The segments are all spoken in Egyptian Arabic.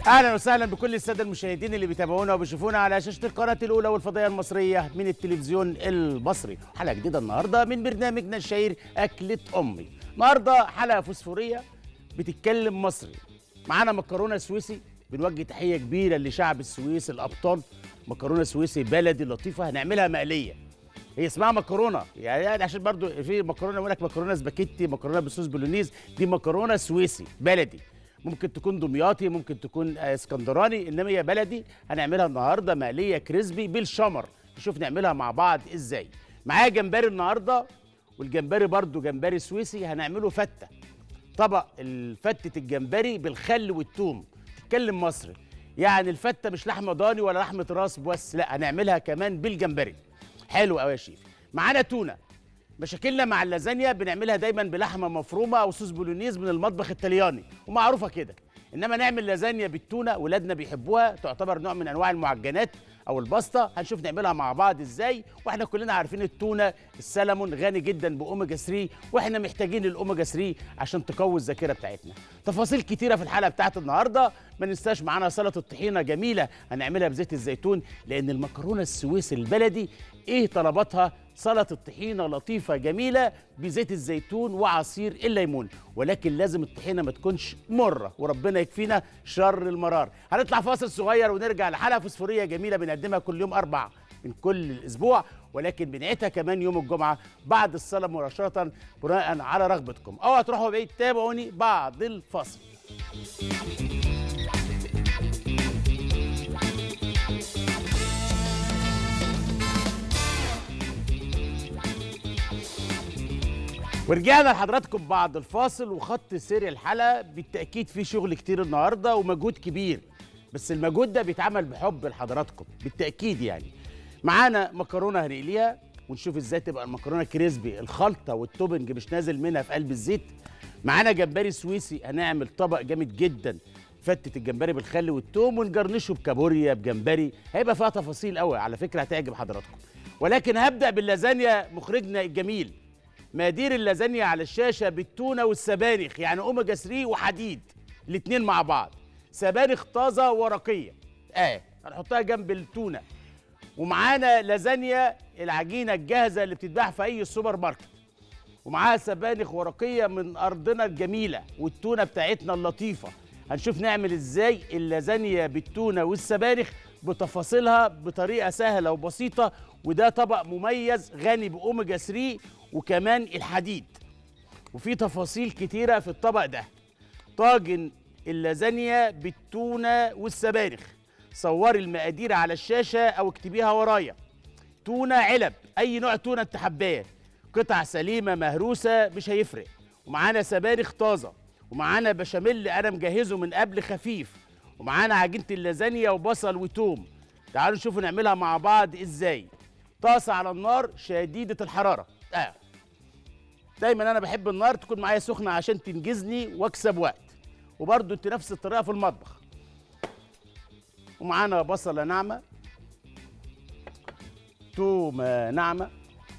اهلا وسهلا بكل الساده المشاهدين اللي بيتابعونا وبيشوفونا على شاشه القناه الاولى والفضائيه المصريه من التلفزيون المصري حلقه جديده النهارده من برنامجنا الشهير اكله امي النهارده حلقه فوسفوريه بتتكلم مصري معانا مكرونه سويسي بنوجه تحيه كبيره لشعب السويس الابطال مكرونه سويسي بلدي لطيفه هنعملها مقليه هي اسمها مكرونه يعني عشان برضو في مكرونه يقول لك مكرونه سباكيتي مكرونه بصوص بولونيز دي مكرونه سويسي بلدي ممكن تكون دمياطي ممكن تكون آه، اسكندراني انما هي بلدي هنعملها النهارده مقليه كريسبي بالشمر نشوف نعملها مع بعض ازاي معايا جمبري النهارده والجمبري برضو جمبري سويسي هنعمله فته طبق فتة الجمبري بالخل والثوم تتكلم مصري يعني الفتة مش لحمة ضاني ولا لحمة راس بس لا هنعملها كمان بالجمبري حلو قوي يا شيف معانا تونة مشاكلنا مع اللازانيا بنعملها دايما بلحمه مفرومه او صوص بولونيز من المطبخ الطلياني ومعروفه كده انما نعمل لازانيا بالتونه ولادنا بيحبوها تعتبر نوع من انواع المعجنات او الباستا هنشوف نعملها مع بعض ازاي واحنا كلنا عارفين التونه السلمون غني جدا باوميجا 3 واحنا محتاجين الاوميجا 3 عشان تقوي الذاكره بتاعتنا تفاصيل كتيره في الحلقه بتاعت النهارده ما ننساش معانا سلطه الطحينه جميله هنعملها بزيت الزيتون لان المكرونه السويس البلدي ايه طلباتها سلطه الطحينه لطيفه جميله بزيت الزيتون وعصير الليمون ولكن لازم الطحينه ما تكونش مره وربنا يكفينا شر المرار هنطلع فاصل صغير ونرجع لحلقه فوسفوريه جميله بنقدمها كل يوم اربع من كل الاسبوع ولكن بنعيدها كمان يوم الجمعه بعد الصلاه مباشره بناء على رغبتكم اوعى تروحوا بعيد تابعوني بعد الفاصل ورجعنا لحضراتكم بعد الفاصل وخط سير الحلقه بالتاكيد في شغل كتير النهارده ومجهود كبير بس المجهود ده بيتعمل بحب لحضراتكم بالتاكيد يعني معانا مكرونه هنقليها ونشوف ازاي تبقى المكرونه كريسبي الخلطه والتوبنج مش نازل منها في قلب الزيت معانا جمبري سويسي هنعمل طبق جامد جدا فتة الجمبري بالخل والثوم ونجرنشه بكابوريا بجمبري هيبقى فيها تفاصيل قوي على فكره هتعجب حضراتكم ولكن هبدا باللازانيا مخرجنا الجميل مقادير اللازانيا على الشاشه بالتونه والسبانخ يعني اوميجا 3 وحديد الاثنين مع بعض سبانخ طازه ورقيه اه هنحطها جنب التونه ومعانا لازانيا العجينه الجاهزه اللي بتتباع في اي سوبر ماركت ومعاها سبانخ ورقيه من ارضنا الجميله والتونه بتاعتنا اللطيفه هنشوف نعمل ازاي اللازانيا بالتونه والسبانخ بتفاصيلها بطريقه سهله وبسيطه وده طبق مميز غني باوميجا 3 وكمان الحديد وفي تفاصيل كتيره في الطبق ده طاجن اللازانيا بالتونه والسبانخ صوري المقادير على الشاشه او اكتبيها ورايا تونه علب اي نوع تونه انت حباه قطع سليمه مهروسه مش هيفرق ومعانا سبانخ طازه ومعانا بشاميل انا مجهزه من قبل خفيف ومعانا عجينه اللازانيا وبصل وتوم تعالوا نشوفوا نعملها مع بعض ازاي طاسه على النار شديده الحراره اه دايما انا بحب النار تكون معايا سخنه عشان تنجزني واكسب وقت وبرضه انت نفس الطريقه في المطبخ ومعانا بصله ناعمه تومه ناعمه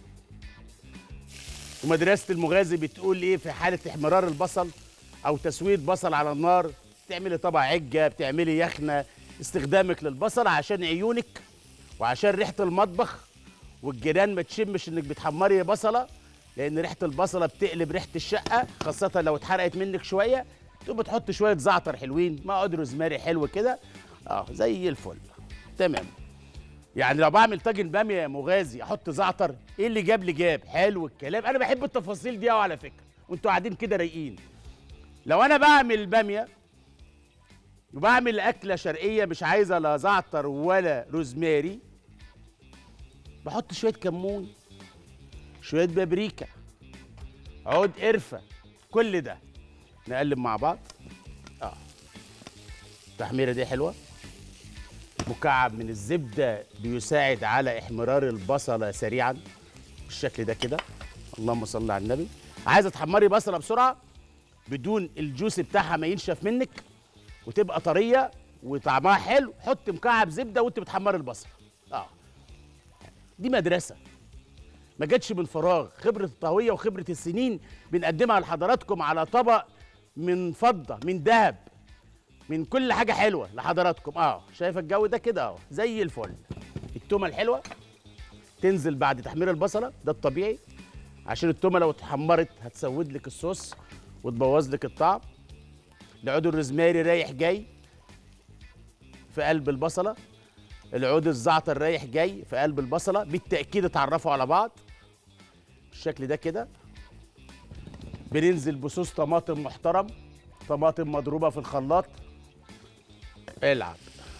ومدرسه المغازي بتقول ايه في حاله احمرار البصل او تسويه بصل على النار بتعملي طبع عجه بتعملي يخنه استخدامك للبصل عشان عيونك وعشان ريحه المطبخ والجيران ما تشمش انك بتحمري بصله لان ريحه البصله بتقلب ريحه الشقه خاصه لو اتحرقت منك شويه تقوم بتحط شويه زعتر حلوين مع عود روزماري حلو كده اه زي الفل تمام يعني لو بعمل طاجن باميه يا مغازي احط زعتر ايه اللي جاب لي جاب حلو الكلام انا بحب التفاصيل دي قوي على فكره وانتوا قاعدين كده رايقين لو انا بعمل باميه وبعمل اكله شرقيه مش عايزه لا زعتر ولا روزماري بحط شويه كمون شويه بابريكا عود قرفه كل ده نقلب مع بعض اه التحميره دي حلوه مكعب من الزبده بيساعد على احمرار البصله سريعا بالشكل ده كده اللهم صل على النبي عايزه تحمري بصله بسرعه بدون الجوس بتاعها ما ينشف منك وتبقى طريه وطعمها حلو حط مكعب زبده وانت بتحمري البصل اه دي مدرسه ما جاتش من فراغ خبره الطهويه وخبره السنين بنقدمها لحضراتكم على طبق من فضه من ذهب من كل حاجه حلوه لحضراتكم اه شايف الجو ده كده اهو زي الفل التومه الحلوه تنزل بعد تحمير البصله ده الطبيعي عشان التومه لو اتحمرت هتسود لك الصوص وتبوظ لك الطعم العود الروزماري رايح جاي في قلب البصله العود الزعتر رايح جاي في قلب البصله بالتاكيد اتعرفوا على بعض بالشكل ده كده بننزل بصوص طماطم محترم طماطم مضروبه في الخلاط العب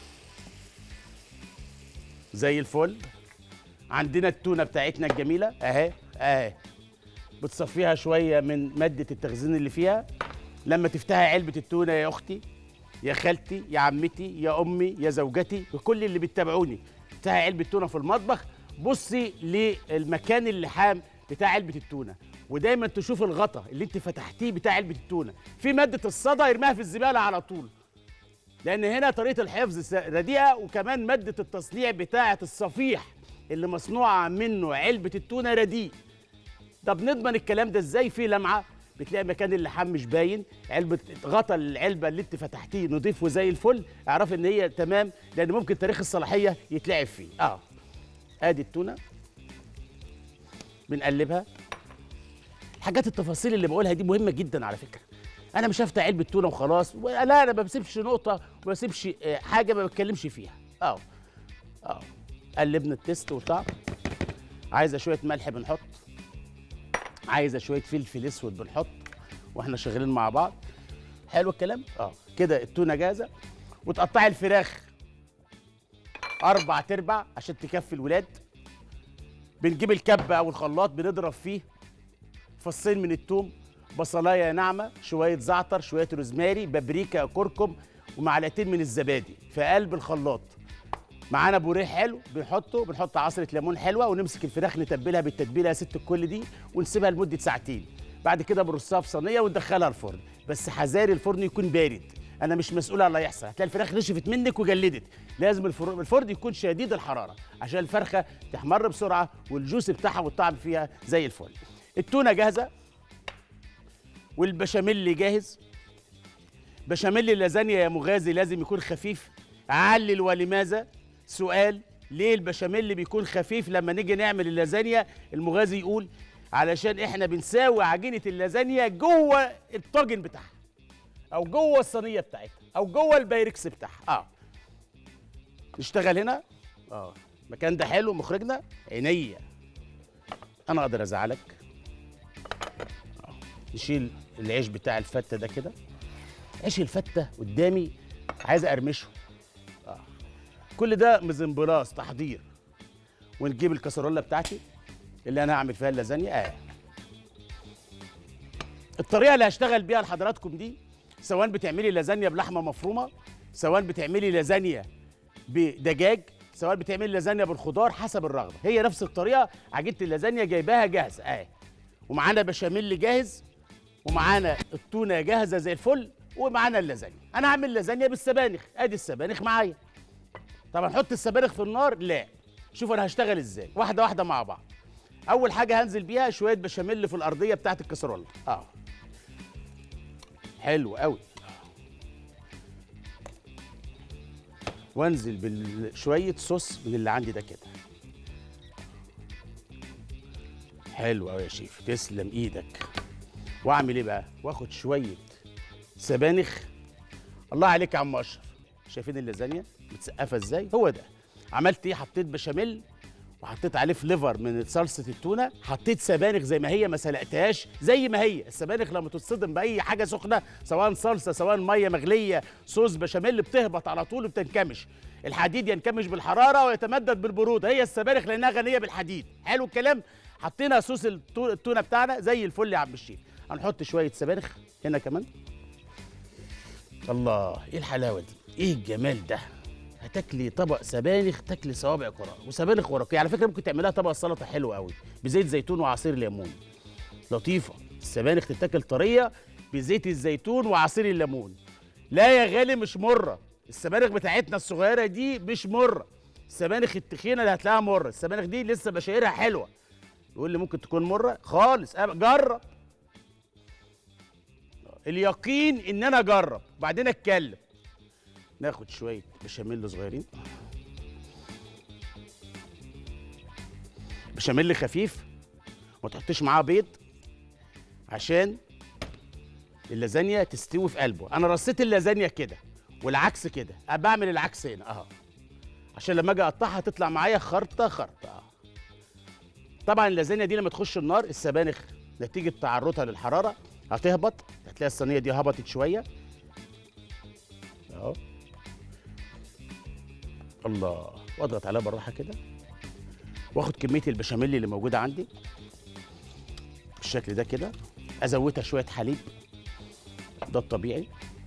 زي الفل عندنا التونه بتاعتنا الجميله اهي اهي بتصفيها شويه من ماده التخزين اللي فيها لما تفتحي علبه التونه يا اختي يا خالتي يا عمتي يا امي يا زوجتي وكل اللي بيتابعوني افتحي علبه تونه في المطبخ بصي للمكان اللحام بتاع علبه التونه ودايما تشوف الغطا اللي انت فتحتيه بتاع علبه التونه في ماده الصدى يرميها في الزباله على طول لان هنا طريقه الحفظ س- رديئه وكمان ماده التصنيع بتاعه الصفيح اللي مصنوعه منه علبه التونه رديء طب نضمن الكلام ده ازاي في لمعه بتلاقي مكان اللحام مش باين علبه غطا العلبه اللي انت فتحتيه نضيف وزي الفل اعرف ان هي تمام لان ممكن تاريخ الصلاحيه يتلعب فيه اه ادي التونه بنقلبها الحاجات التفاصيل اللي بقولها دي مهمه جدا على فكره انا مش هفتح علبه تونه وخلاص و- لا انا ما بسيبش نقطه وما بسيبش آه، حاجه ما بتكلمش فيها اه اه قلبنا التست والطعم عايزه شويه ملح بنحط عايزه شويه فلفل اسود بنحط واحنا شغالين مع بعض حلو الكلام اه كده التونه جاهزه وتقطعي الفراخ اربع تربع عشان تكفي الولاد بنجيب الكبه او الخلاط بنضرب فيه فصين من التوم بصلايه ناعمه شويه زعتر شويه روزماري بابريكا كركم ومعلقتين من الزبادي في قلب الخلاط معانا بوريه حلو بنحطه بنحط عصره ليمون حلوه ونمسك الفراخ نتبلها بالتتبيله يا ست الكل دي ونسيبها لمده ساعتين بعد كده بنرصها في صينيه وندخلها الفرن بس حذاري الفرن يكون بارد انا مش مسؤول على اللي هيحصل هتلاقي الفراخ نشفت منك وجلدت لازم الفر- الفرن يكون شديد الحراره عشان الفرخه تحمر بسرعه والجوس بتاعها والطعم فيها زي الفل التونه جاهزه والبشاميل جاهز بشاميل اللازانيا يا مغازي لازم يكون خفيف علل ولماذا سؤال ليه البشاميل بيكون خفيف لما نيجي نعمل اللازانيا المغازي يقول علشان احنا بنساوي عجينه اللازانيا جوه الطاجن بتاعها او جوه الصينيه بتاعتها او جوه البايركس بتاعها اه نشتغل هنا اه المكان ده حلو مخرجنا عينيا انا اقدر ازعلك آه. نشيل العيش بتاع الفته ده كده عيش الفته قدامي عايز اقرمشه اه كل ده مزمبلاص تحضير ونجيب الكسرولة بتاعتي اللي انا هعمل فيها اللازانيا اه الطريقه اللي هشتغل بيها لحضراتكم دي سواء بتعملي لازانيا بلحمه مفرومه سواء بتعملي لازانيا بدجاج سواء بتعملي لازانيا بالخضار حسب الرغبه هي نفس الطريقه عجينه اللازانيا جايباها جاهزه اه ومعانا بشاميل جاهز ومعانا التونه جاهزه زي الفل ومعانا اللازانيا انا هعمل لازانيا بالسبانخ ادي السبانخ معايا طب هنحط السبانخ في النار لا شوف انا هشتغل ازاي واحده واحده مع بعض اول حاجه هنزل بيها شويه بشاميل في الارضيه بتاعت الكسرونه اه حلو قوي وانزل بشويه صوص من اللي عندي ده كده حلو قوي يا شيف تسلم ايدك واعمل ايه بقى واخد شويه سبانخ الله عليك يا عم اشرف شايفين اللازانيا متسقفه ازاي هو ده عملت ايه حطيت بشاميل وحطيت عليه فليفر من صلصه التونه حطيت سبانخ زي ما هي ما سلقتهاش زي ما هي السبانخ لما تصطدم باي حاجه سخنه سواء صلصه سواء ميه مغليه صوص بشاميل بتهبط على طول وبتنكمش الحديد ينكمش بالحراره ويتمدد بالبروده هي السبانخ لانها غنيه بالحديد حلو الكلام حطينا صوص التو- التونه بتاعنا زي الفل يا عم الشيف هنحط شويه سبانخ هنا كمان الله ايه الحلاوه دي ايه الجمال ده هتاكلي طبق سبانخ تاكلي صوابع كرة وسبانخ ورقية على فكره ممكن تعملها طبق سلطه حلو قوي بزيت زيتون وعصير ليمون لطيفه السبانخ تتاكل طريه بزيت الزيتون وعصير الليمون لا يا غالي مش مره السبانخ بتاعتنا الصغيره دي مش مره السبانخ التخينه اللي هتلاقيها مره السبانخ دي لسه بشايرها حلوه يقول لي ممكن تكون مره خالص أب- جرب اليقين ان انا اجرب وبعدين اتكلم ناخد شويه بشاميل صغيرين بشاميل خفيف ما تحطيش معاه بيض عشان اللازانيا تستوي في قلبه انا رصيت اللازانيا كده والعكس كده أنا بعمل العكس هنا اهو عشان لما اجي اقطعها تطلع معايا خرطه خرطه أهو. طبعا اللازانيا دي لما تخش النار السبانخ نتيجه تعرضها للحراره هتهبط هتلاقي الصينيه دي هبطت شويه اهو الله واضغط عليها بالراحه كده واخد كميه البشاميل اللي موجوده عندي بالشكل ده كده ازودها شويه حليب ده الطبيعي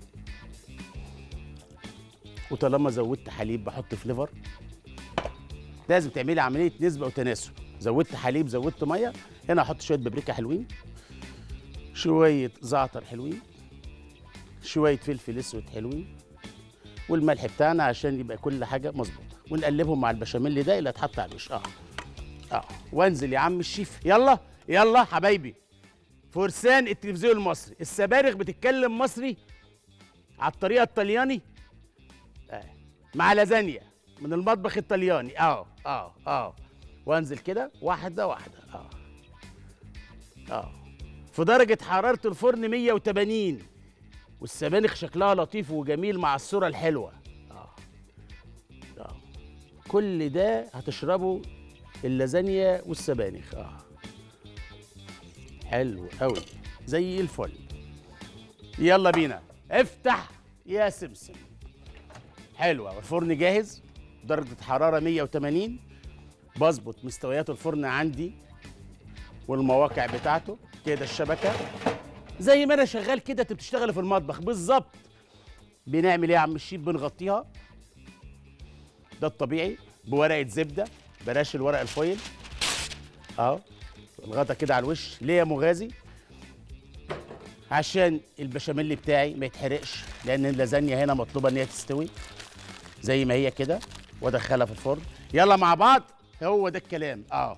وطالما زودت حليب بحط فليفر لازم تعملي عمليه نسبه وتناسب زودت حليب زودت ميه هنا احط شويه بابريكا حلوين شويه زعتر حلوين شويه فلفل اسود حلوين والملح بتاعنا عشان يبقى كل حاجه مظبوطه ونقلبهم مع البشاميل ده اللي هتحط على الوش اه اه وانزل يا عم الشيف يلا يلا حبايبي فرسان التلفزيون المصري السبانخ بتتكلم مصري على الطريقه الطلياني آه. مع لازانيا من المطبخ الطلياني اه اه اه وانزل كده واحده واحده اه اه في درجه حراره الفرن 180 والسبانخ شكلها لطيف وجميل مع الصوره الحلوه اه اه كل ده هتشربه اللازانيا والسبانخ اه حلو قوي زي الفل يلا بينا افتح يا سمسم حلو قوي الفرن جاهز درجه حراره 180 بظبط مستويات الفرن عندي والمواقع بتاعته كده الشبكه زي ما انا شغال كده انت بتشتغل في المطبخ بالظبط بنعمل ايه يا عم الشيف بنغطيها ده الطبيعي بورقه زبده بلاش الورق الفويل اهو الغطا كده على الوش ليه يا مغازي عشان البشاميل بتاعي ما يتحرقش لان اللازانيا هنا مطلوبه ان هي تستوي زي ما هي كده وادخلها في الفرن يلا مع بعض هو ده الكلام اه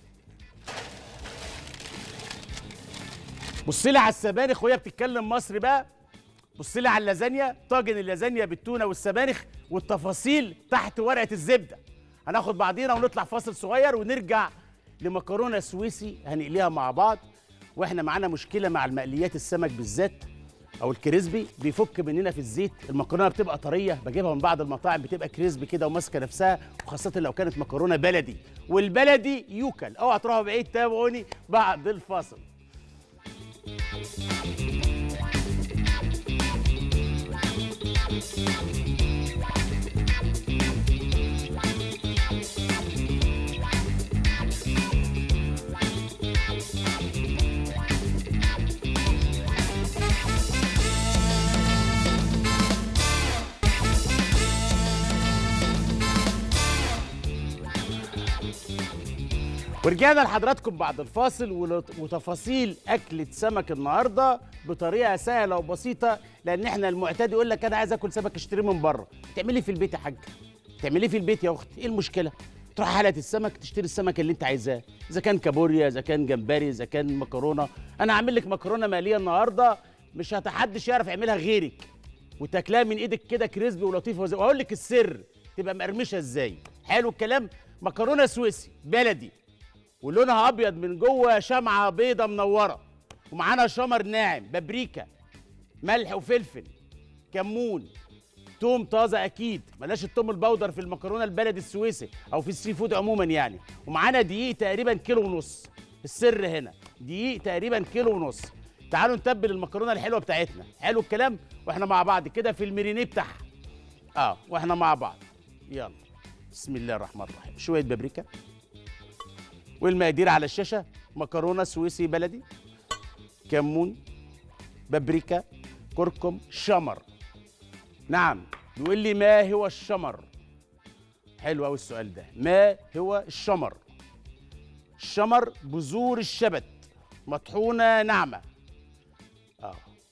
بص لي على السبانخ وهي بتتكلم مصري بقى بص لي على اللازانيا طاجن اللازانيا بالتونه والسبانخ والتفاصيل تحت ورقه الزبده هناخد بعضينا ونطلع فاصل صغير ونرجع لمكرونه سويسي هنقليها مع بعض واحنا معانا مشكله مع المقليات السمك بالذات او الكريسبي بيفك مننا في الزيت المكرونه بتبقى طريه بجيبها من بعض المطاعم بتبقى كريسبي كده وماسكه نفسها وخاصه لو كانت مكرونه بلدي والبلدي يوكل اوعى تروحوا بعيد تابعوني بعد الفاصل ورجعنا لحضراتكم بعد الفاصل ولت- وتفاصيل أكلة سمك النهاردة بطريقة سهلة وبسيطة لأن احنا المعتاد يقول لك أنا عايز آكل سمك اشتريه من بره تعملي في البيت يا حاج تعمليه في البيت يا أختي إيه المشكلة تروح حلقة السمك تشتري السمك اللي أنت عايزاه إذا كان كابوريا إذا كان جمبري إذا كان مكرونة أنا عامل لك مكرونة مقلية النهاردة مش هتحدش يعرف يعملها غيرك وتاكلها من ايدك كده كريسبي ولطيفه وزي واقول لك السر تبقى مقرمشه ازاي حلو الكلام مكرونه سويسي بلدي ولونها ابيض من جوه شمعه بيضه منوره ومعانا شمر ناعم بابريكا ملح وفلفل كمون توم طازه اكيد بلاش التوم البودر في المكرونه البلدي السويسي او في السي فود عموما يعني ومعانا دقيق تقريبا كيلو ونص السر هنا دقيق تقريبا كيلو ونص تعالوا نتبل المكرونه الحلوه بتاعتنا حلو الكلام واحنا مع بعض كده في المرينيه بتاعها اه واحنا مع بعض يلا بسم الله الرحمن الرحيم شويه بابريكا والمقادير على الشاشه مكرونه سويسي بلدي كمون بابريكا كركم شمر نعم بيقول لي ما هو الشمر حلو قوي السؤال ده ما هو الشمر الشمر بذور الشبت مطحونه ناعمه اه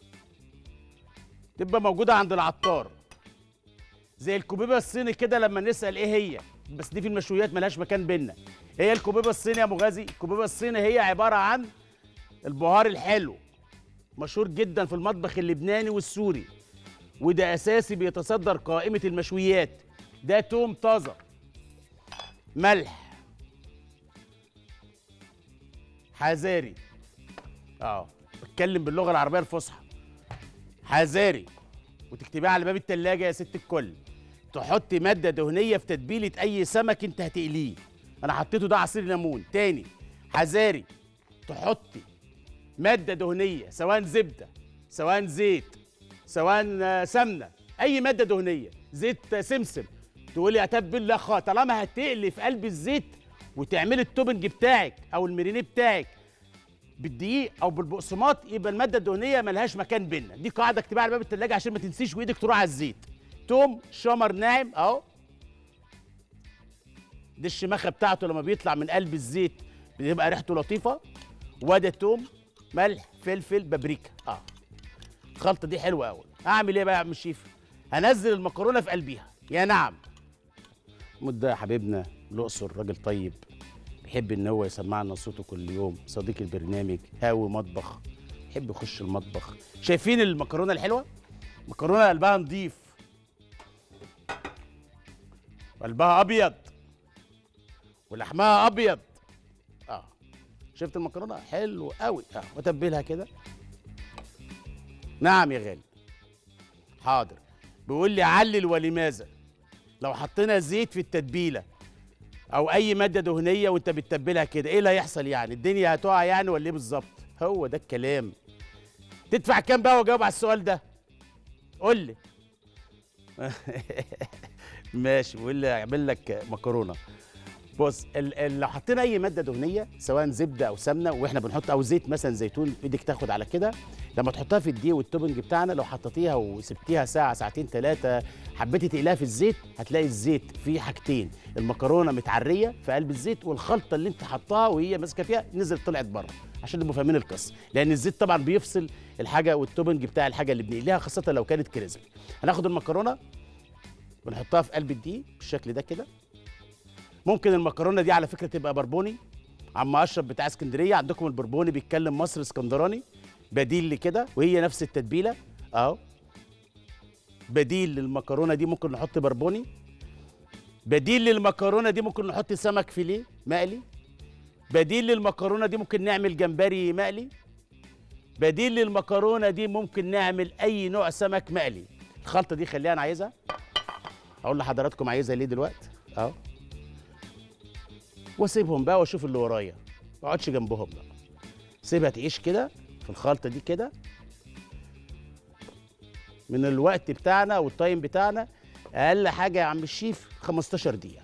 تبقى موجوده عند العطار زي الكوبيبه الصيني كده لما نسال ايه هي بس دي في المشويات ملهاش مكان بينا هي الكوبيبه الصيني يا مغازي الكوبيبه الصيني هي عباره عن البهار الحلو مشهور جدا في المطبخ اللبناني والسوري وده اساسي بيتصدر قائمه المشويات ده توم طازه ملح حذاري اه بتكلم باللغه العربيه الفصحى حذاري وتكتبيها على باب التلاجة يا ست الكل تحطي ماده دهنيه في تتبيله اي سمك انت هتقليه انا حطيته ده عصير ليمون تاني حذاري تحطي ماده دهنيه سواء زبده سواء زيت سواء آه، سمنه اي ماده دهنيه زيت آه، سمسم تقولي اتبل لا خا طالما هتقلي في قلب الزيت وتعملي التوبنج بتاعك او المرينيه بتاعك بالدقيق او بالبقسماط يبقى الماده الدهنيه ملهاش مكان بينا دي قاعده اكتبها على باب التلاجة عشان ما تنسيش وايدك تروح على الزيت توم شمر ناعم اهو دي الشماخه بتاعته لما بيطلع من قلب الزيت بيبقى ريحته لطيفه وده توم ملح فلفل بابريكا اه الخلطه دي حلوه قوي اعمل ايه بقى يا عم الشيف هنزل المكرونه في قلبيها يا نعم مده يا حبيبنا الاقصر راجل طيب بيحب ان هو يسمعنا صوته كل يوم صديق البرنامج هاوي مطبخ يحب يخش المطبخ شايفين المكرونه الحلوه مكرونه قلبها نضيف قلبها ابيض ولحمها ابيض اه شفت المكرونه حلو قوي اه وتبلها كده نعم يا غالي حاضر بيقول لي علل ولماذا لو حطينا زيت في التتبيله او اي ماده دهنيه وانت بتتبلها كده ايه اللي هيحصل يعني الدنيا هتقع يعني ولا ايه بالظبط هو ده الكلام تدفع كام بقى واجاوب على السؤال ده قول لي ماشي بيقول لي اعمل لك مكرونه بص ال ال لو حطينا اي ماده دهنيه سواء زبده او سمنه واحنا بنحط او زيت مثلا زيتون ايدك تاخد على كده لما تحطها في الدقيق والتوبنج بتاعنا لو حطيتيها وسبتيها ساعه ساعتين ثلاثه حبيتي تقليها في الزيت هتلاقي الزيت فيه حاجتين المكرونه متعريه في قلب الزيت والخلطه اللي انت حطاها وهي ماسكه فيها نزلت طلعت بره عشان نبقوا فاهمين القصه لان الزيت طبعا بيفصل الحاجه والتوبنج بتاع الحاجه اللي بنقليها خاصه لو كانت كريسبي هناخد المكرونه ونحطها في قلب الدقيق بالشكل ده كده ممكن المكرونه دي على فكره تبقى بربوني عم اشرف بتاع اسكندريه عندكم البربوني بيتكلم مصر اسكندراني بديل لكده وهي نفس التتبيله اهو بديل للمكرونه دي ممكن نحط بربوني بديل للمكرونه دي ممكن نحط سمك فيليه مقلي بديل للمكرونه دي ممكن نعمل جمبري مقلي بديل للمكرونه دي ممكن نعمل اي نوع سمك مقلي الخلطه دي خليها انا عايزها اقول لحضراتكم عايزها ليه دلوقتي اهو واسيبهم بقى واشوف اللي ورايا ما اقعدش جنبهم بقى سيبها تعيش كده في الخلطه دي كده من الوقت بتاعنا والتايم بتاعنا اقل حاجه يا عم الشيف 15 دقيقه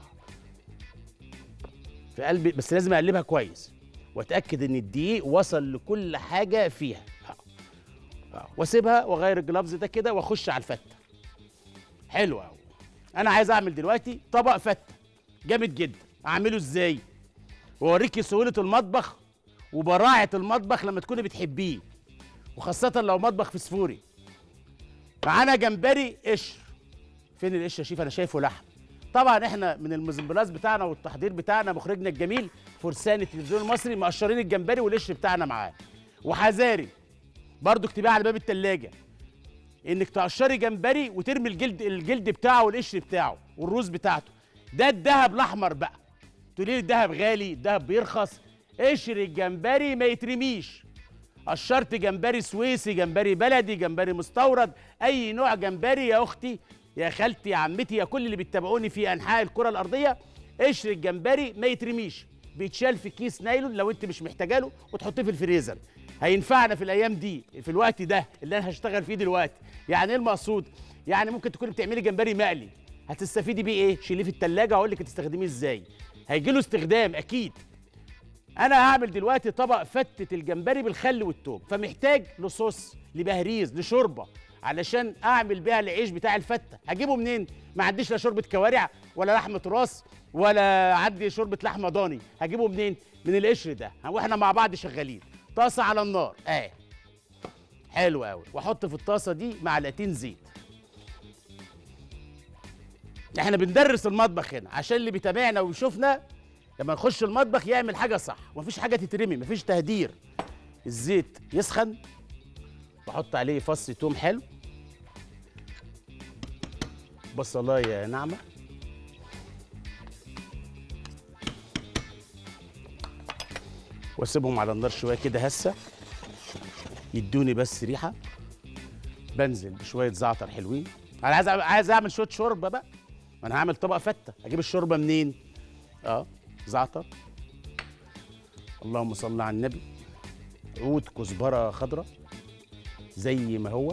في قلبي بس لازم اقلبها كويس واتاكد ان الدقيق وصل لكل حاجه فيها آه. واسيبها واغير الجلافز ده كده واخش على الفته حلو قوي انا عايز اعمل دلوقتي طبق فته جامد جدا اعمله ازاي واوريكي سهوله المطبخ وبراعه المطبخ لما تكوني بتحبيه وخاصه لو مطبخ فسفوري معانا جمبري قشر فين القشر يا شيف انا شايفه لحم طبعا احنا من المزمبلاز بتاعنا والتحضير بتاعنا مخرجنا الجميل فرسان التلفزيون المصري مقشرين الجمبري والقشر بتاعنا معاه وحذاري برضو اكتبيها على باب التلاجة انك تقشري جمبري وترمي الجلد الجلد بتاعه والقشر بتاعه والروز بتاعته ده الدهب الاحمر بقى تقولي لي الدهب غالي الدهب بيرخص قشر الجمبري ما يترميش قشرت جمبري سويسي جمبري بلدي جمبري مستورد اي نوع جمبري يا اختي يا خالتي يا عمتي يا كل اللي بيتابعوني في انحاء الكره الارضيه قشر الجمبري ما يترميش بيتشال في كيس نايلون لو انت مش محتاجه له وتحطيه في الفريزر هينفعنا في الايام دي في الوقت ده اللي انا هشتغل فيه دلوقتي يعني ايه المقصود يعني ممكن تكوني بتعملي جمبري مقلي هتستفيدي بيه ايه شيليه في التلاجة اقول لك هتستخدميه ازاي هيجي له استخدام اكيد انا هعمل دلوقتي طبق فتة الجمبري بالخل والثوم فمحتاج لصوص لبهريز لشوربه علشان اعمل بيها العيش بتاع الفته هجيبه منين ما عنديش لا شوربه كوارع ولا لحمه راس ولا عندي شوربه لحمه ضاني هجيبه منين من القشر ده واحنا مع بعض شغالين طاسه على النار اه حلو قوي واحط في الطاسه دي معلقتين زيت احنا بندرس المطبخ هنا عشان اللي بيتابعنا ويشوفنا لما نخش المطبخ يعمل حاجه صح ومفيش حاجه تترمي مفيش تهدير الزيت يسخن واحط عليه فص توم حلو بصلايه ناعمه واسيبهم على النار شويه كده هسه يدوني بس ريحه بنزل بشويه زعتر حلوين انا عايز أعمل- عايز اعمل شويه شوربه بقى ما انا هعمل طبق فته اجيب الشوربه منين اه زعتر اللهم صل على النبي عود كزبره خضراء زي ما هو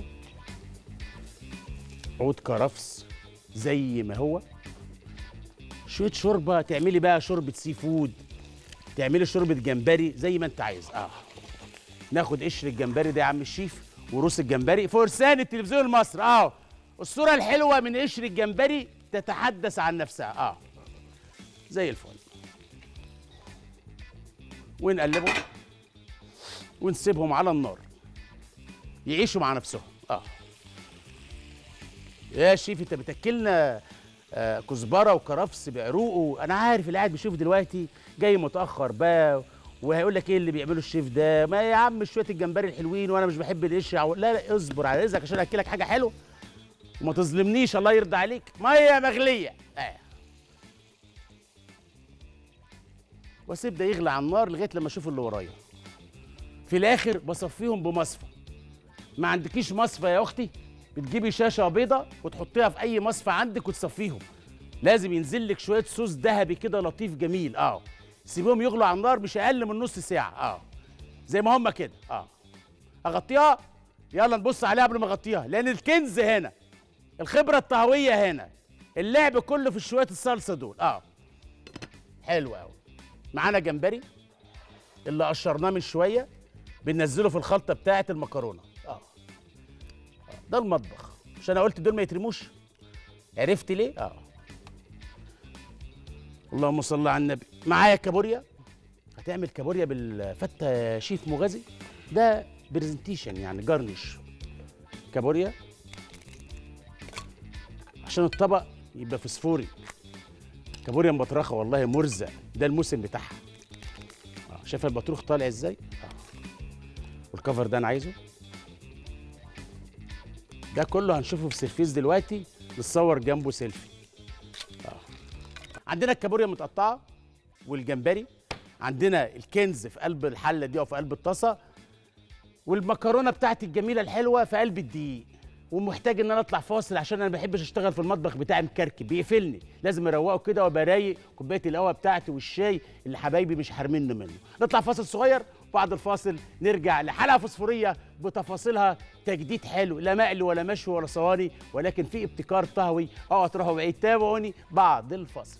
عود كرفس زي ما هو شويه شوربه تعملي بقى شوربه سي فود تعملي شوربه جمبري زي ما انت عايز اه ناخد قشر الجمبري ده يا عم الشيف وروس الجمبري فرسان التلفزيون المصري اه الصوره الحلوه من قشر الجمبري تتحدث عن نفسها اه زي الفل ونقلبهم ونسيبهم على النار يعيشوا مع نفسهم اه يا شيف انت بتاكلنا آه، كزبره وكرفس بعروقه انا عارف اللي قاعد بيشوف دلوقتي جاي متاخر بقى وهيقول لك ايه اللي بيعمله الشيف ده ما يا عم شويه الجمبري الحلوين وانا مش بحب القشر عو- لا لا اصبر على رزقك عشان اكلك حاجه حلوه وما تظلمنيش الله يرضى عليك ميه مغليه آه. واسيب ده يغلي على النار لغايه لما اشوف اللي ورايا في الاخر بصفيهم بمصفى ما عندكيش مصفى يا اختي بتجيبي شاشه بيضه وتحطيها في اي مصفى عندك وتصفيهم لازم ينزل لك شويه صوص ذهبي كده لطيف جميل اه سيبيهم يغلوا على النار مش اقل من نص ساعه اه زي ما هم كده اه اغطيها يلا نبص عليها قبل ما اغطيها لان الكنز هنا الخبره الطهويه هنا اللعب كله في شويه الصلصه دول اه حلو قوي معانا جمبري اللي قشرناه من شويه بننزله في الخلطه بتاعه المكرونه اه آه، ده المطبخ مش انا قلت دول ما يترموش عرفت ليه اه اللهم صل على النبي معايا كابوريا هتعمل كابوريا بالفته يا شيف مغازي ده برزنتيشن يعني جارنيش كابوريا عشان الطبق يبقى فسفوري كابوريا مبطرخه والله مرزق ده الموسم بتاعها آه، شايف البطروخ طالع ازاي آه. والكفر ده انا عايزه ده كله هنشوفه في سيرفيس دلوقتي نتصور جنبه سيلفي آه. عندنا الكابوريا متقطعه والجمبري عندنا الكنز في قلب الحله دي او في قلب الطاسه والمكرونه بتاعتي الجميله الحلوه في قلب الدقيق ومحتاج ان انا اطلع فاصل عشان انا ما بحبش اشتغل في المطبخ بتاعي مكركب بيقفلني لازم اروقه كده وابقى رايق كوبايه القهوه بتاعتي والشاي اللي حبايبي مش حارميني منه نطلع فاصل صغير وبعد الفاصل نرجع لحلقه فوسفوريه بتفاصيلها تجديد حلو لا مقلي ولا مشوي ولا صواني ولكن في ابتكار طهوي اوعوا تروحوا بعيد تابعوني بعد الفاصل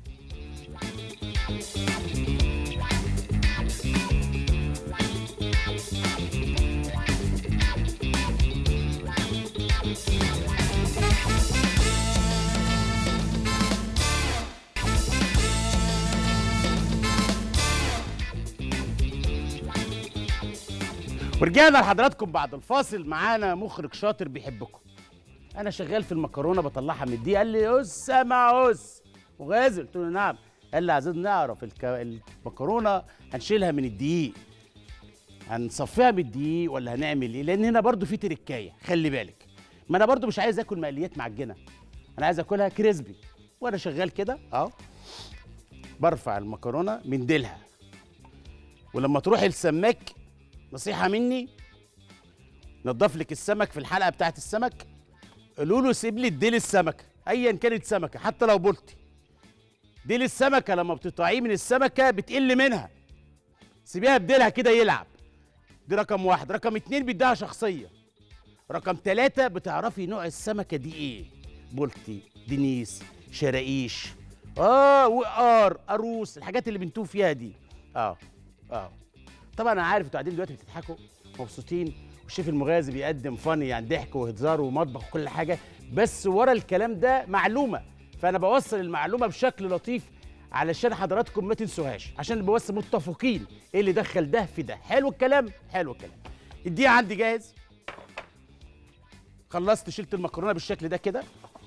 ورجعنا لحضراتكم بعد الفاصل معانا مخرج شاطر بيحبكم انا شغال في المكرونه بطلعها من دي قال لي اس سامع اس وغازل قلت له نعم قال لي عايزين نعرف الك... المكرونه هنشيلها من الدقيق هنصفيها من الدقيق ولا هنعمل ايه لان هنا برضو في تركايه خلي بالك ما انا برضو مش عايز اكل مقليات معجنه انا عايز اكلها كريسبي وانا شغال كده اهو برفع المكرونه من ديلها ولما تروحي السماك نصيحه مني نضف لك السمك في الحلقه بتاعت السمك قولوا له سيب لي ديل السمكه ايا كانت سمكه حتى لو بلطي ديل السمكه لما بتقطعيه من السمكه بتقل منها سيبيها بديلها كده يلعب دي رقم واحد رقم اتنين بيديها شخصيه رقم ثلاثة بتعرفي نوع السمكة دي ايه بولتي دنيس شراقيش اه وقار قاروس الحاجات اللي بنتوه فيها دي اه اه طبعا انا عارف انتوا قاعدين دلوقتي بتضحكوا مبسوطين والشيف المغازي بيقدم فن يعني ضحك وهزار ومطبخ وكل حاجه بس ورا الكلام ده معلومه فانا بوصل المعلومه بشكل لطيف علشان حضراتكم ما تنسوهاش عشان نبقى بس متفقين ايه اللي دخل ده في ده حلو الكلام حلو الكلام الدقيق عندي جاهز خلصت شلت المكرونه بالشكل ده كده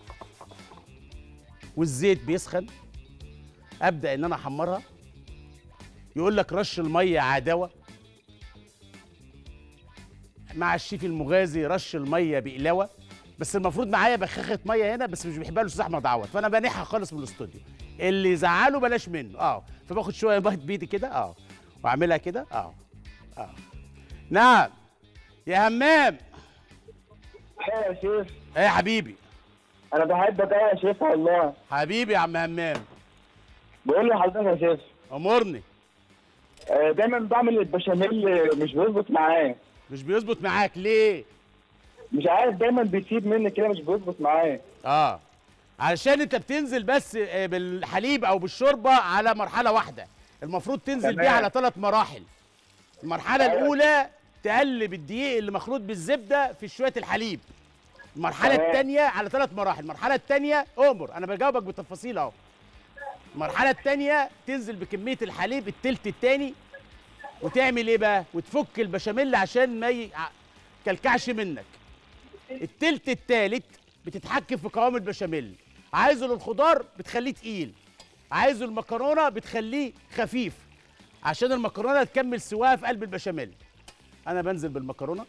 والزيت بيسخن ابدا ان انا احمرها يقول لك رش الميه عداوه مع الشيف المغازي رش الميه بقلاوه بس المفروض معايا بخاخه ميه هنا بس مش بيحبها الاستاذ احمد عوض فانا بانحها خالص من الاستوديو اللي يزعله بلاش منه اه فباخد شويه ميه بايدي كده اه واعملها كده اه اه نعم يا همام ايه يا شيف ايه يا حبيبي انا بحبك أوي يا شيف والله حبيبي يا عم همام بقول لحضرتك يا شيف امرني آه، دايما بعمل البشاميل مش بيظبط معايا مش بيظبط معاك ليه مش عارف دايما بيسيب مني كده مش بيظبط معايا اه علشان انت بتنزل بس آه، بالحليب او بالشوربه على مرحله واحده المفروض تنزل تمام. بيها على ثلاث مراحل المرحله أيوة. الاولى تقلب الدقيق اللي مخلوط بالزبده في شويه الحليب المرحله تمام. الثانيه على ثلاث مراحل المرحله الثانيه امر انا بجاوبك بالتفاصيل اهو المرحله الثانيه تنزل بكميه الحليب التلت الثاني وتعمل ايه بقى وتفك البشاميل عشان ما يكلكعش منك التلت التالت بتتحكم في قوام البشاميل عايزه للخضار بتخليه تقيل عايزه المكرونه بتخليه خفيف عشان المكرونه تكمل سواها في قلب البشاميل انا بنزل بالمكرونه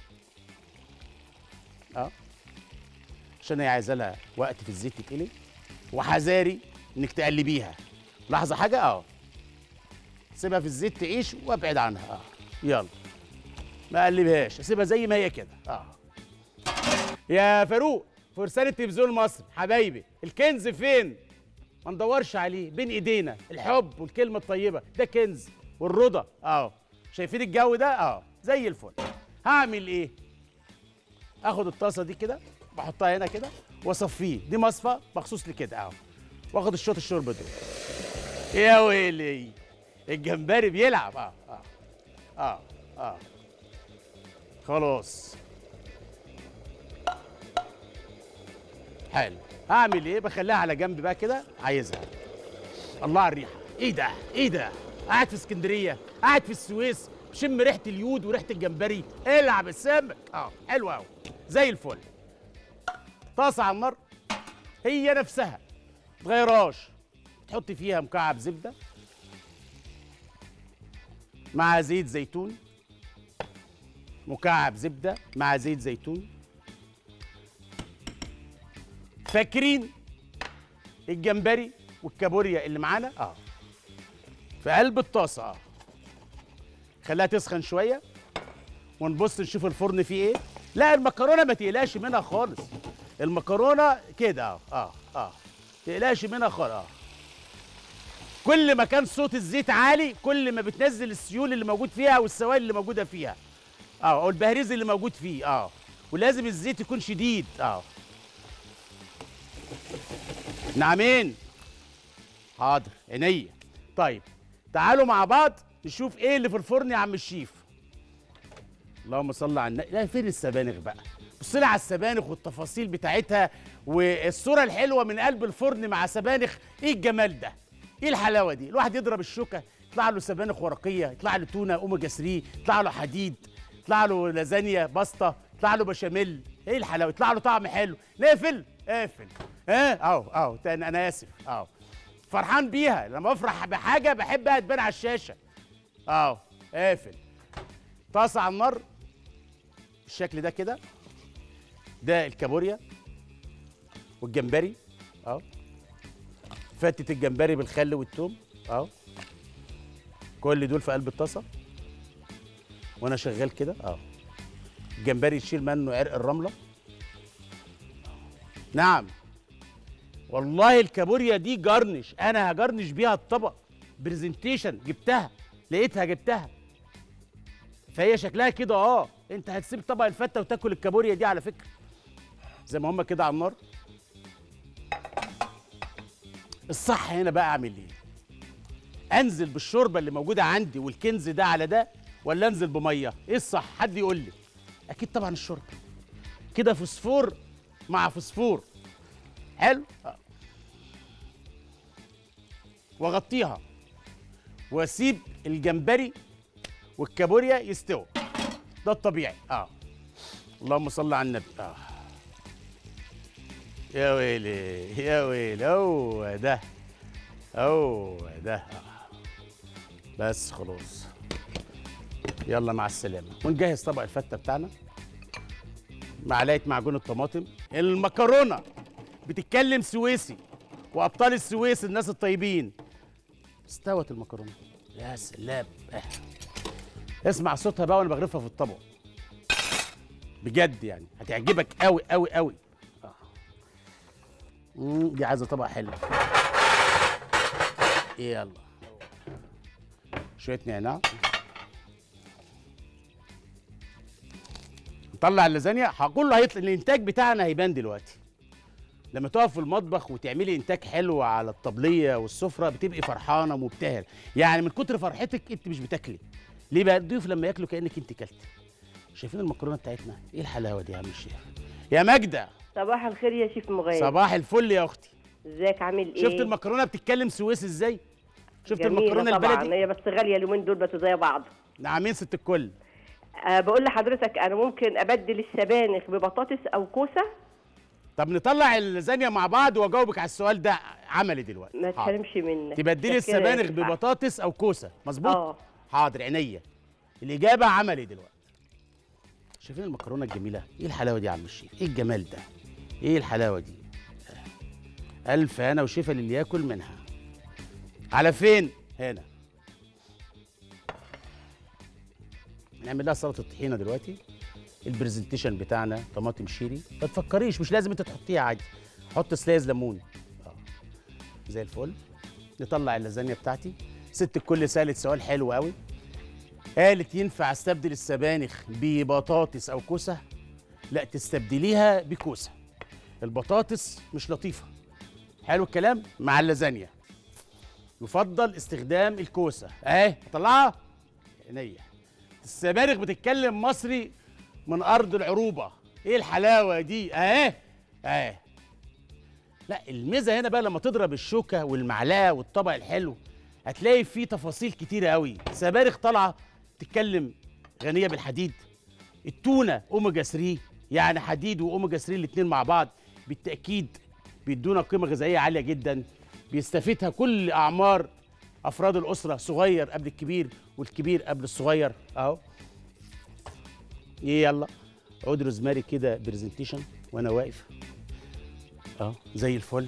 اه عشان هي عايزه لها وقت في الزيت تتقلي وحذاري انك تقلبيها لاحظه حاجه اه سيبها في الزيت تعيش وابعد عنها اه يلا ما اقلبهاش اسيبها زي ما هي كده اه يا فاروق فرسان التلفزيون المصري حبايبي الكنز فين ما ندورش عليه بين ايدينا الحب والكلمه الطيبه ده كنز والرضا اه شايفين الجو ده اه زي الفل هعمل ايه اخد الطاسه دي كده بحطها هنا كده واصفيه دي مصفى مخصوص لكده اهو واخد الشوط الشوربه دول يا ويلي الجمبري بيلعب اه اه اه اه خلاص حلو هعمل ايه بخليها على جنب بقى كده عايزها الله على الريحه ايه ده ايه ده قاعد في اسكندريه قاعد في السويس شم ريحه اليود وريحه الجمبري العب السمك اه حلو قوي زي الفل طاسه على النار هي نفسها تغيرهاش تحطي فيها مكعب زبده مع زيت زيتون مكعب زبده مع زيت زيتون فاكرين الجمبري والكابوريا اللي معانا اه في قلب الطاسه اه خليها تسخن شويه ونبص نشوف الفرن فيه ايه لا المكرونه ما تقلقش منها خالص المكرونه كده اه اه اه تقلقش منها خالص اه كل ما كان صوت الزيت عالي كل ما بتنزل السيول اللي موجود فيها والسوائل اللي موجوده فيها اه او البهريز اللي موجود فيه اه ولازم الزيت يكون شديد اه نعمين حاضر عينيا طيب تعالوا مع بعض نشوف ايه اللي في الفرن يا عم الشيف اللهم صل على النبي لا فين السبانخ بقى بص لي على السبانخ والتفاصيل بتاعتها والصوره الحلوه من قلب الفرن مع سبانخ ايه الجمال ده ايه الحلاوه دي الواحد يضرب الشوكه يطلع له سبانخ ورقيه يطلع له تونه اوميجا 3 يطلع له حديد يطلع له لازانيا باستا يطلع له بشاميل ايه الحلاوه يطلع له طعم حلو نقفل اقفل ها اهو اهو تاني انا اسف اهو فرحان بيها لما افرح بحاجه بحبها تبان على الشاشه اهو قافل طاسه على النار بالشكل ده كده ده الكابوريا والجمبري اهو فتة الجمبري بالخل والثوم اهو كل دول في قلب الطاسه وانا شغال كده اهو الجمبري يشيل منه عرق الرمله نعم والله الكابوريا دي جرنش انا هجرنش بيها الطبق برزنتيشن جبتها لقيتها جبتها فهي شكلها كده اه انت هتسيب طبق الفته وتاكل الكابوريا دي على فكره زي ما هم كده على النار الصح هنا بقى اعمل ايه انزل بالشوربه اللي موجوده عندي والكنز ده على ده ولا انزل بميه ايه الصح حد يقول لي اكيد طبعا الشوربه كده فوسفور مع فوسفور حلو آه. واغطيها واسيب الجمبري والكابوريا يستووا ده الطبيعي اه اللهم صل على النبي اه يا ويلي يا ويلي هو ده هو ده آه. بس خلاص يلا مع السلامه ونجهز طبق الفته بتاعنا معلقه معجون الطماطم المكرونه بتتكلم سويسي وابطال السويس الناس الطيبين استوت المكرونه يا سلام آه. اسمع صوتها بقى وانا بغرفها في الطبق بجد يعني هتعجبك قوي قوي قوي آه. مم، دي عايزه طبق حلو يلا شويه نعناع نطلع اللازانيا كله هيطلع الانتاج بتاعنا هيبان دلوقتي لما تقف في المطبخ وتعملي انتاج حلو على الطبليه والسفره بتبقي فرحانه مبتهله يعني من كتر فرحتك انت مش بتاكلي ليه بقى الضيوف لما ياكلوا كانك انت كلتي شايفين المكرونه بتاعتنا ايه الحلاوه دي يا عم الشيخ يا ماجده صباح الخير يا شيف مغيب صباح الفل يا اختي ازيك عامل ايه شفت المكرونه بتتكلم سويس ازاي شفت جميلة المكرونه طبعا البلدي هي بس غاليه اليومين دول بس زي بعض نعمين ست الكل أه بقول لحضرتك انا ممكن ابدل السبانخ ببطاطس او كوسه طب نطلع اللازانيا مع بعض واجاوبك على السؤال ده عملي دلوقتي ما حاضر. تحرمش منك تبدلي متشكرة يا السبانخ شيف. ببطاطس او كوسه مظبوط اه حاضر عينيا الاجابه عملي دلوقتي شايفين المكرونه الجميله ايه الحلاوه دي يا عم الشيخ ايه الجمال ده ايه الحلاوه دي الف هنا وشفا للي ياكل منها على فين هنا نعمل لها سلطه الطحينه دلوقتي البرزنتيشن بتاعنا طماطم شيري ما تفكريش مش لازم انت تحطيها عادي حط سلايز ليمون اه زي الفل نطلع اللازانيا بتاعتي ست الكل سالت سؤال حلو قوي قالت ينفع استبدل السبانخ ببطاطس او كوسه لا تستبدليها بكوسه البطاطس مش لطيفه حلو الكلام مع اللازانيا يفضل استخدام الكوسه اهي طلعها عينيا السبانخ بتتكلم مصري من ارض العروبه ايه الحلاوه دي اهي اهي لا الميزه هنا بقى لما تضرب الشوكه والمعلقه والطبق الحلو هتلاقي فيه تفاصيل كتيره قوي سبانخ طالعه تتكلم غنيه بالحديد التونه اوميجا 3 يعني حديد واوميجا 3 الاثنين مع بعض بالتاكيد بيدونا قيمه غذائيه عاليه جدا بيستفيدها كل اعمار افراد الاسره صغير قبل الكبير والكبير قبل الصغير اهو ايه يلا عود روزماري كده برزنتيشن وانا واقف اهو زي الفل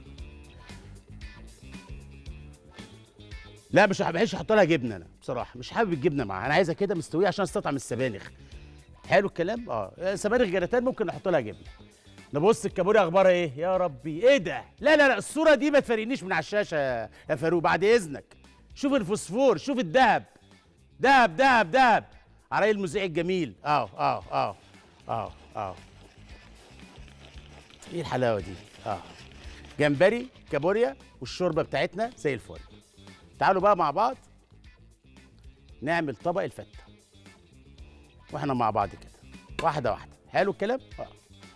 لا مش بحبش احط لها جبنه انا بصراحه مش حابب الجبنه معاها انا عايزها كده مستويه عشان استطعم السبانخ حلو الكلام اه سبانخ جراتان ممكن نحط لها جبنه نبص الكابوريا اخبارها ايه يا ربي ايه ده لا لا لا الصوره دي ما تفارقنيش من على الشاشه يا- يا فاروق بعد اذنك شوف الفوسفور شوف الذهب دهب دهب دهب على المذيع الجميل اه اه اه اه اه ايه الحلاوه دي اه جمبري كابوريا والشوربه بتاعتنا زي الفل تعالوا بقى مع بعض نعمل طبق الفته واحنا مع بعض كده واحده واحده حلو الكلام اه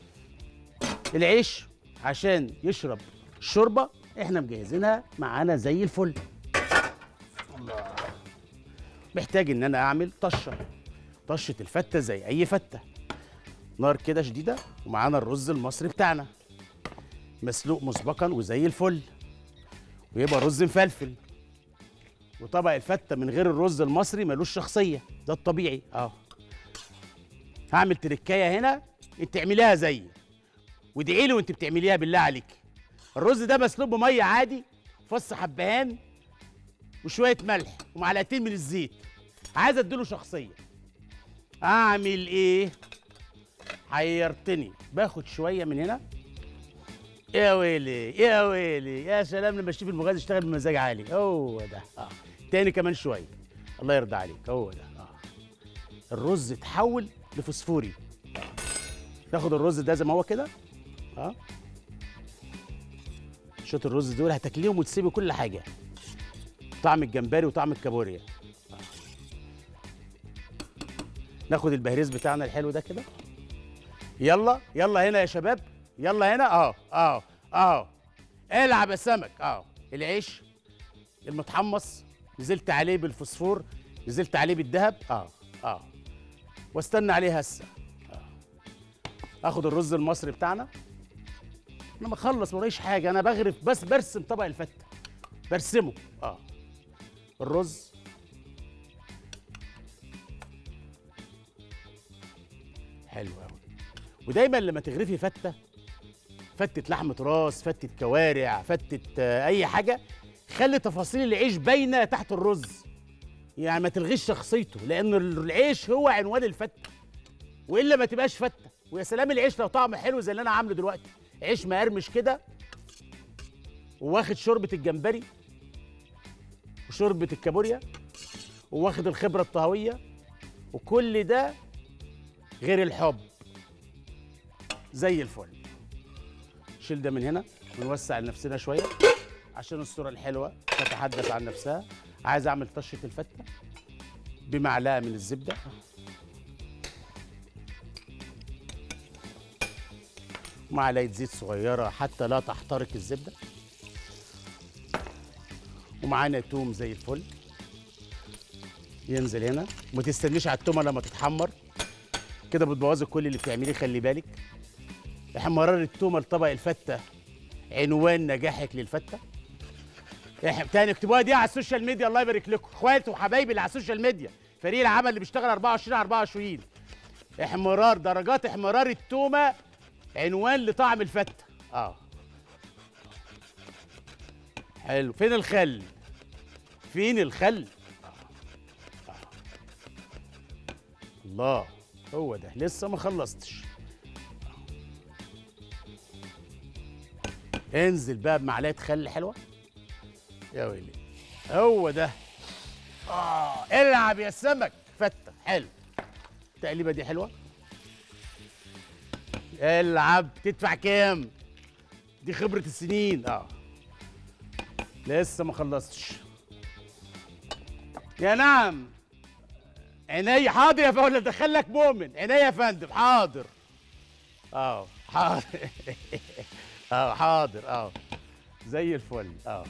العيش عشان يشرب الشوربه احنا مجهزينها معانا زي الفل الله محتاج ان انا اعمل طشه طشه الفته زي اي فته نار كده شديده ومعانا الرز المصري بتاعنا مسلوق مسبقا وزي الفل ويبقى رز مفلفل وطبق الفته من غير الرز المصري ملوش شخصيه ده الطبيعي اه هعمل تركايه هنا انت اعمليها زيي وادعي لي وانت بتعمليها بالله عليك الرز ده مسلوق بميه عادي فص حبهان وشويه ملح ومعلقتين من الزيت عايز اديله شخصيه اعمل ايه حيرتني باخد شويه من هنا يا ويلي يا ويلي يا سلام لما الشيف المغازي يشتغل بمزاج عالي هو ده اه تاني كمان شويه الله يرضى عليك هو ده اه الرز اتحول لفوسفوري آه. تاخد الرز ده زي ما هو كده اه شوط الرز دول هتاكليهم وتسيبي كل حاجه طعم الجمبري وطعم الكابوريا آه. ناخد البهريز بتاعنا الحلو ده كده يلا يلا هنا يا شباب يلا هنا اه اه اه العب يا سمك اه العيش المتحمص نزلت عليه بالفوسفور نزلت عليه بالذهب اه اه واستنى عليه هسه آه. اخد الرز المصري بتاعنا انا ما اخلص موريش حاجه انا بغرف بس برسم طبق الفته برسمه اه الرز حلو قوي ودايما لما تغرفي فته فتة لحمة راس فتة كوارع فتة آه، أي حاجة خلي تفاصيل العيش باينة تحت الرز يعني ما تلغيش شخصيته لأن العيش هو عنوان الفتة وإلا ما تبقاش فتة ويا سلام العيش لو طعمه حلو زي اللي أنا عامله دلوقتي عيش مقرمش كده وواخد شوربة الجمبري وشوربة الكابوريا وواخد الخبرة الطهوية وكل ده غير الحب زي الفل نشيل ده من هنا ونوسع لنفسنا شويه عشان الصوره الحلوه تتحدث عن نفسها عايز اعمل طشه الفته بمعلقه من الزبده معلقه زيت صغيره حتى لا تحترق الزبده ومعانا توم زي الفل ينزل هنا وما تستنيش على التومه لما تتحمر كده بتبوظي كل اللي بتعمليه خلي بالك احمرار التومه لطبق الفته عنوان نجاحك للفته إح- تاني اكتبوها دي على السوشيال ميديا الله يبارك لكم اخواتي وحبايبي اللي على السوشيال ميديا فريق العمل اللي بيشتغل 24 على 24 احمرار درجات احمرار التومه عنوان لطعم الفته اه حلو فين الخل فين الخل آه. آه. الله هو ده لسه ما خلصتش انزل بقى بمعلقه خل حلوه يا ويلي هو ده اه العب يا سمك فته حلو التقليبه دي حلوه العب تدفع كام دي خبره السنين اه لسه ما خلصتش يا نعم عينيا حاضر يا فندم دخلك مؤمن عينيا يا فندم حاضر اه حاضر اه حاضر اه زي الفل اه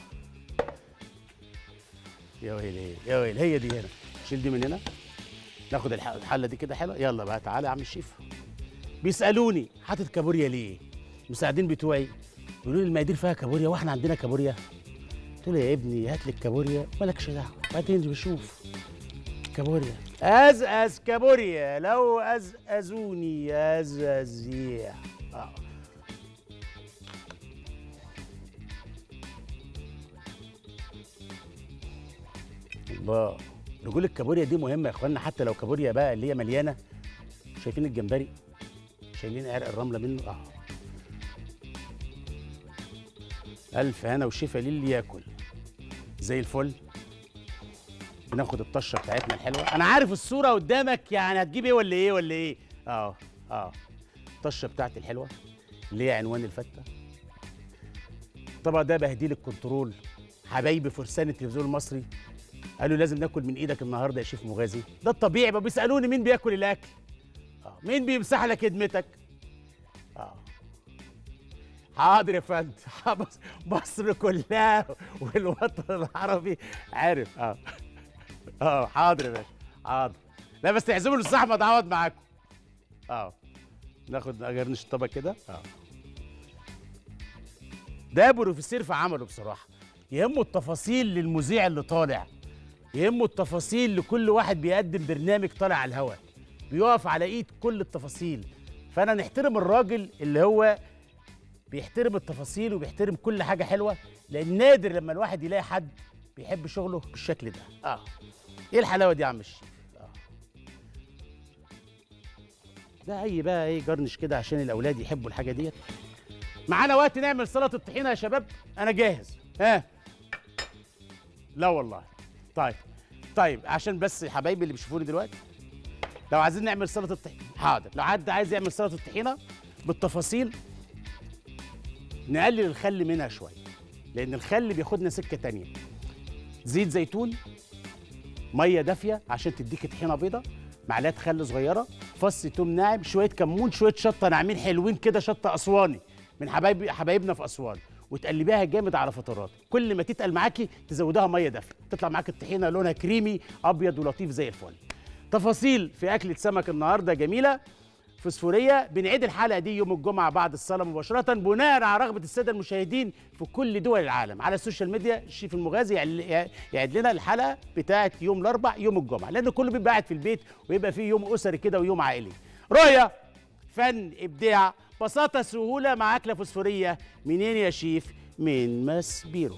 يا ويلي يا ويلي هي دي هنا شيل دي من هنا ناخد الح- الحله دي كده حلوه يلا بقى تعالى يا عم الشيف بيسالوني حاطط كابوريا ليه المساعدين بتوعي يقولوا لي المقادير فيها كابوريا واحنا عندنا كابوريا قلت له يا ابني هات لي الكابوريا مالكش دعوه بعدين بشوف كابوريا ازأز كابوريا لو أزأزوني أزأزيع آه. الله رجول الكابوريا دي مهمه يا اخوانا حتى لو كابوريا بقى اللي هي مليانه شايفين الجمبري شايلين عرق الرمله منه اه الف هنا وشفا للي ياكل زي الفل بناخد الطشه بتاعتنا الحلوه انا عارف الصوره قدامك يعني هتجيب ايه ولا ايه ولا ايه اه اه الطشه بتاعتي الحلوه اللي هي عنوان الفته طبعا ده بهديل الكنترول حبايبي فرسان التلفزيون المصري قالوا لازم ناكل من ايدك النهارده يا شيف مغازي ده الطبيعي بقى بيسالوني مين بياكل الاكل اه مين بيمسح لك خدمتك اه حاضر يا فندم مصر- مصر كلها والوطن العربي عارف اه اه حاضر يا باشا حاضر لا بس تعزموا الاستاذ احمد عوض معاكم اه ناخد اجرنش الطبق كده اه ده بروفيسير في عمله بصراحه يهمه التفاصيل للمذيع اللي طالع يهمه التفاصيل لكل واحد بيقدم برنامج طالع على الهواء بيقف على ايد كل التفاصيل فانا نحترم الراجل اللي هو بيحترم التفاصيل وبيحترم كل حاجه حلوه لان نادر لما الواحد يلاقي حد بيحب شغله بالشكل ده اه ايه الحلاوه دي يا عم الشيف اه ده اي بقى ايه جرنش كده عشان الاولاد يحبوا الحاجه ديت معانا وقت نعمل سلطه الطحينه يا شباب انا جاهز ها لا والله طيب طيب عشان بس حبايبي اللي بيشوفوني دلوقتي لو عايزين نعمل سلطه الطحينه حاضر لو حد عايز يعمل سلطه الطحينه بالتفاصيل نقلل الخل منها شويه لان الخل بياخدنا سكه تانية زيت زيتون ميه دافيه عشان تديك طحينه بيضه معلقه خل صغيره فص توم ناعم شويه كمون شويه شطه ناعمين حلوين كده شطه اسواني من حبايبي حبايبنا في اسوان وتقلبيها جامد على فترات كل ما تتقل معاكي تزودها ميه دافيه تطلع معاك الطحينه لونها كريمي ابيض ولطيف زي الفل تفاصيل في اكله سمك النهارده جميله فسفوريه بنعيد الحلقه دي يوم الجمعه بعد الصلاه مباشره بناء على رغبه الساده المشاهدين في كل دول العالم على السوشيال ميديا الشيف المغازي يعل- يعد لنا الحلقه بتاعه يوم الاربع يوم الجمعه لان كله بيبقى قاعد في البيت ويبقى فيه يوم اسري كده ويوم عائلي رؤيا فن ابداع بساطه سهوله مع اكله فوسفوريه منين يا شيف من ماسبيرو